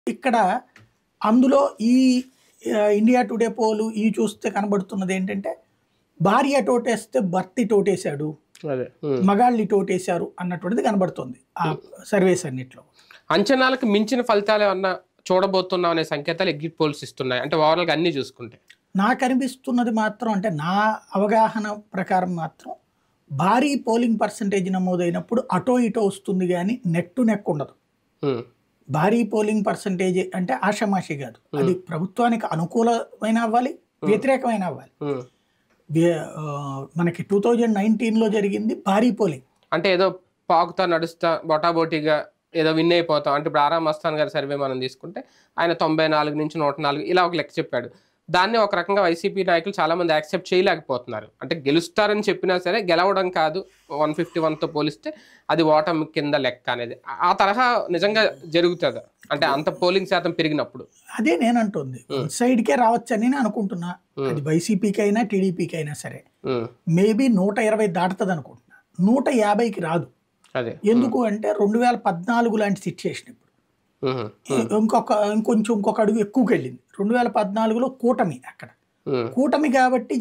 ఇక్కడ అందులో ఈ ఆ, ఇండియా టుడే పోలు ఈ చూస్తే కనబడుతున్నది ఏంటంటే భార్య టోటేస్తే భర్తీ టోటేశాడు అదే ఉమ్. మగాళ్ళు టోటేశారు అన్నటువంటిది కనబడుతుంది ఆ సర్వేస్ అన్నిట్లో అంచనాలకు మించిన ఫలితాలు ఏమన్నా చూడబోతున్నాం అనే సంకేతాలు ఎగ్జిట్ పోల్స్ ఇస్తున్నాయి అంటే ఓవరాల్ గా అన్ని చూసుకుంటే నాకు అనిపిస్తున్నది మాత్రం అంటే నా అవగాహన ప్రకారం మాత్రం భారీ పోలింగ్ పర్సంటేజ్ నమోదైనప్పుడు అటో ఇటో వస్తుంది కానీ నెక్ టు నెక్ ఉండదు ఉమ్. భారీ పోలింగ్ పర్సంటేజ్ అంటే ఆషామాషి కాదు అది ప్రభుత్వానికి అనుకూలమైన అవ్వాలి వ్యతిరేకమైన అవ్వాలి ఉమ్. వే- ఆ, మనకి టూ థౌజండ్ నైన్టీన్లో జరిగింది భారీ పోలింగ్ అంటే ఏదో పాకుతా నడుస్తా బొటాబోటీగా ఏదో విన్ అయిపోతాం అంటే ఇప్పుడు ఆరామ్ మస్తాన్ గారి సర్వే మనం తీసుకుంటే ఆయన తొంభై నాలుగు నుంచి నూట నాలుగు ఇలా ఒక లెక్క చెప్పాడు దాన్ని ఒక రకంగా వైసీపీ నాయకులు చాలా మంది యాక్సెప్ట్ చేయలేకపోతున్నారు అంటే గెలుస్తారని చెప్పినా సరే గెలవడం కాదు వన్ ఫిఫ్టీ వన్తో పోలిస్తే అది ఓటమి కింద లెక్క అనేది ఆ- ఆ తరహా నిజంగా జరుగుతుంది అంటే అంత పోలింగ్ శాతం పెరిగినప్పుడు అదే నేను అంటుంది సైడ్కే రావచ్చని నేను అనుకుంటున్నా అది వైసీపీకి అయినా టీడీపీకి అయినా సరే ఉమ్, మేబీ నూట ఇరవై దాటుతుంది అనుకుంటున్నా నూట యాభైకి రాదు అదే ఎందుకు అంటే రెండు వేల పద్నాలుగు లాంటి సిచ్యుయేషన్ ఇప్పుడు ఉమ్, ఇంకొక ఇంకొంచెం ఇంకొక అడుగు ఎక్కువకి వెళ్ళింది రెండు వేల పద్నాలుగులో కూటమి అక్కడ ఉమ్. కూటమి కాబట్టి